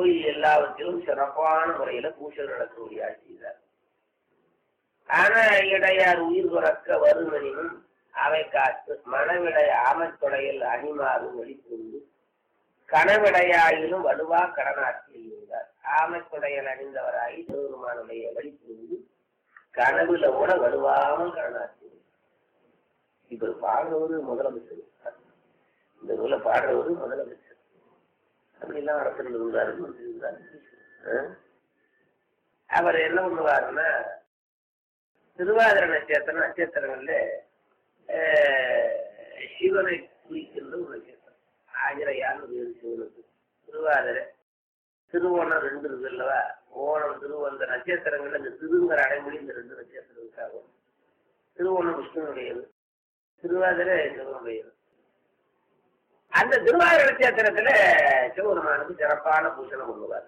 கோயில் எல்லாவற்றிலும் சிறப்பான முறையில பூஜை நடக்கக்கூடிய செய்தார் ஆனா இடையார் உயிர் துறக்க வருவனினும் அவை காத்து மனவிடை ஆமத்தொடையில் அணிமாறும் வெளிப்புண்டு கனவிடையாயிலும் வலுவா கடனாற்றில் இருந்தார் ஆமத்தொடையில் அணிந்தவராகி சிவபெருமானுடைய வெளிப்புண்டு கனவுல கூட வலுவாமல் கடனாற்றி இப்ப பாடுறவரு முதலமைச்சர் இந்த நூலை பாடுறவரு முதலமைச்சர் அப்படிலாம் அரசர்கள் இருந்தாரு மந்திரி இருந்தாரு ஆ? அவர் என்ன பண்ணுவாருன்னா திருவாதிர நட்சத்திரம் நட்சத்திரங்கள்ல ஆஹ், சிவனை குறிக்கின்ற ஒரு நட்சத்திரம் ஆஜரையான வேறு சிவனுக்கு திருவாதிரை திருவோணம் ரெண்டு இருக்கு அல்லவா ஓணம் திருவந்த நட்சத்திரங்கள்ல இந்த திருங்கிற அடைமொழி இந்த ரெண்டு நட்சத்திரத்துக்காகும் திருவோணம் விஷ்ணுனுடையது திருவாதிரை சிவனுடையது அந்த திருவாதிரை நட்சத்திரத்துல சிவபெருமானுக்கு சிறப்பான பூசணம் கொள்வார்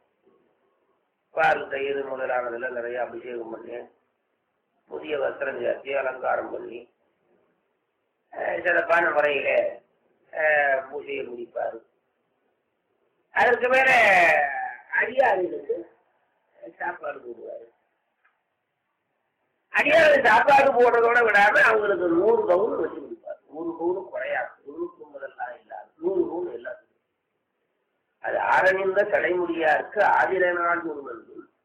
பால் தயிர் முதலானதுல நிறைய அபிஷேகம் பண்ணி புதிய வஸ்திரம் சாத்தி அலங்காரம் பண்ணி அஹ், சிறப்பான முறையில அஹ், பூஜையை முடிப்பார் அதற்கு மேல அடியார்களுக்கு சாப்பாடு போடுவார் அடியாருக்கு சாப்பாடு போடுறதோட விடாம அவங்களுக்கு நூறு பவுன் வச்சு கொடுப்பார் நூறு பவுன் குறையாது தொண்ணூத்தி ஒன்பதெல்லாம் இல்லாது நூறு பவுன் எல்லாத்துக்கும் அது ஆரணிந்த தலைமுடியாருக்கு ஆதிர நாள் ஒருவன்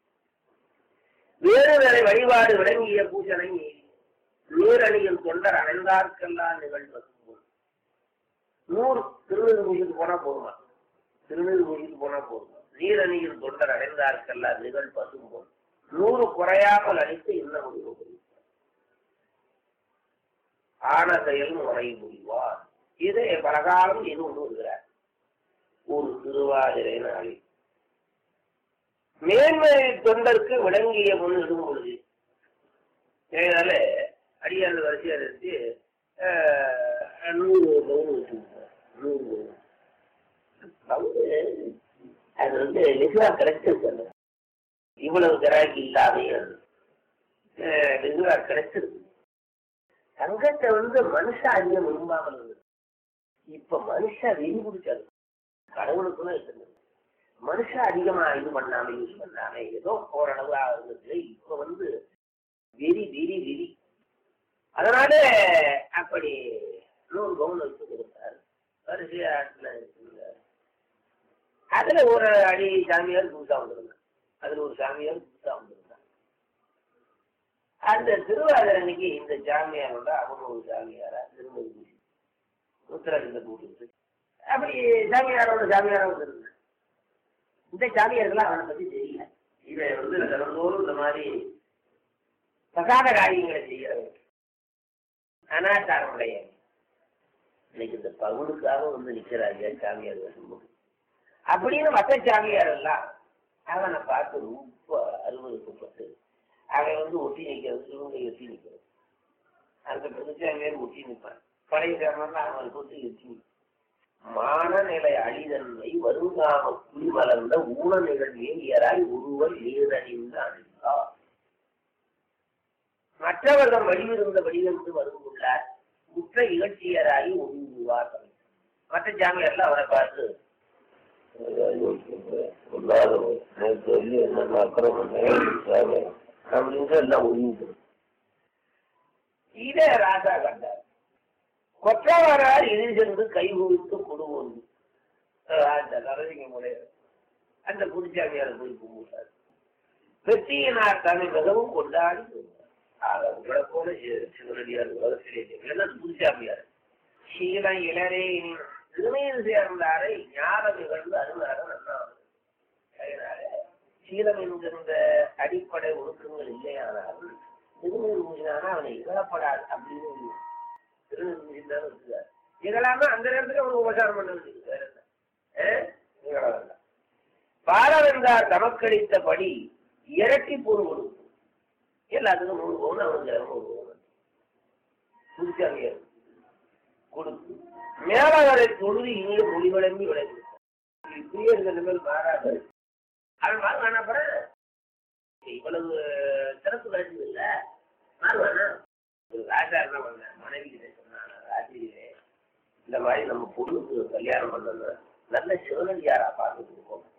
வேறு வேறு வழிபாடு விளங்கிய பூசனை நீரணியில் தொண்டர் அடைந்தார்க்கெல்லாம் நிகழ்வது போல். நூறு திருநீர் பூஜைக்கு போனா போதுமா திருநீர் பூஜைக்கு போனா போதுமா நீரணியில் தொண்டர் அடைந்தார்க்கெல்லாம் நிகழ் பசும் போல் நூறு குறையாமல் அளித்து இன்னும் முடிவு புரிவார். ஆன செயல் முறை புரிவார் இதை பலகாலம் இது கொண்டு வருகிறார் ஒரு திருவாதிரை நாளில் மேன்மை தொண்டருக்கு விளங்கிய முன் இடும் பொழுது இதனால அடியாள் வரிசையா நிறுத்தி ஆஹ், நூறு பவுன் வச்சுருக்கார் நூறு பவுன் பவுனு அது வந்து வெகுவா கிடைச்சிருக்கு இவ்வளவு கிராக்கி இல்லாமே அது ஆஹ், வெகுவா கிடைச்சிருக்கு தங்கத்தை வந்து மனுஷன் அதிகம் விரும்பாமல் இருந்தது இப்ப மனுஷன் வெறி பிடிச்சாரு கடவுளுக்குள்ள இருந்தது மனுஷன் அதிகமா இது பண்ணாம யூஸ் பண்ணாம ஏதோ ஓரளவு இருந்தது இப்ப வந்து வெறி வெறி வெறி அதனால அப்படி நூறு பவுன் வச்சு கொடுத்தாரு வரிசையா ஆட்டுல இருந்தாரு. அதுல ஒரு அடி சாமியார் புதுசா வந்திருந்தாங்க அதுல ஒரு சாமியார் புதுசா வந்திருந்தாங்க அந்த திருவாதிரை அன்னைக்கு இந்த சாமியாரோட அவங்க ஒரு சாமியாரா திருமதி பூசி உத்தரகிந்த கூட்டு அப்படி சாமியாரோட சாமியாரா வந்திருந்தாங்க இந்த சாமியார்கள்லாம் அவனை பத்தி தெரியல இவன் வந்து தினந்தோறும் இந்த மாதிரி பிரசாத காரியங்களை செய்யறவன் அனாச்சாரமுடைய இன்னைக்கு இந்த பவுனுக்காக வந்து நிக்கிறாங்க சாமியார் வரும்போது அப்படின்னு மற்ற சாமியார் எல்லாம் அவனை பார்த்து ரொம்ப அருவருக்கப்பட்டு அவன் வந்து ஒட்டி நிற்கிறது சிவனை ஒட்டி நிற்கிறது அந்த புதுச்சாமியார் ஒட்டி நிற்பான் பழைய சாமியார் அவனுக்கு ஒட்டி ஒட்டி நிற்பான். மானநிலை அழிதன்மை வருங்காம குடி வளர்ந்த ஊன நிகழ்வியராய் ஒருவர் நீரணிந்து அணிந்தார் மற்றவர்கள் வழிவிருந்த வழிவிருந்து வருந்துள்ளார் குற்ற இகழ்ச்சியராகி ஒதுங்குவார் மற்ற ஜாமியர்ல அவரை பார்த்து அப்படின்னு எல்லாம் ஒதுங்கிட்டு இதை ராஜா கண்டார் கொற்றவரால் எதிர் சென்று கை குவித்து கொடுவோம் அந்த நரசிங்க முறையர் அந்த குடிச்சாமியார் போய் கும்பிட்டார் வெற்றியினார் தன்னை மிகவும் கொண்டாடி கொண்டார். ஆக உங்களை போல சி- சிவனடியார் உலகத்திலே இல்லை குடிச்சாமியார் சீலம் இளரே திருமையில் சேர்ந்தாரை ஞானம் நிகழ்ந்து அருளாக நன்னாவது அதனால சீலம் என்கின்ற அடிப்படை ஒழுக்கங்கள் இல்லையானாலும் திருநீர் ஊசினானா அவனை இகழப்படாது அப்படின்னு திருநெல்வேலியில்தான் இருக்கிறார். இகழாம அந்த நேரத்துல அவனுக்கு உபசாரம் பண்ண வேண்டியது வேற என்ன? ஆ? இகழ வேண்டாம். பாலவென்றார் தமக்களித்தபடி இரட்டி பொருள் கொடுக்கும் எல்லாத்துக்கும் நூறு பவுன் அவனுக்கு இரநூறு பவுன் புதுச்சாமியா கொடுத்து மேலாளரை தொழுது இங்கே மொழி வழங்கி விளங்கி இப்படியே இருந்த நிலைமை மாறாது அவன் மாறுவானா அப்புறம் இவ்வளவு சிறப்பு கிடைச்சது இல்ல மாறுவானா ஒரு ராஜா என்ன பண்ண மனைவி கிட்ட சொன்னானா ராஜிலே இந்த மாதிரி நம்ம பொண்ணுக்கு கல்யாணம் பண்ணணும் நல்ல சிவனடியாரா பார்த்து கொடுப்போம்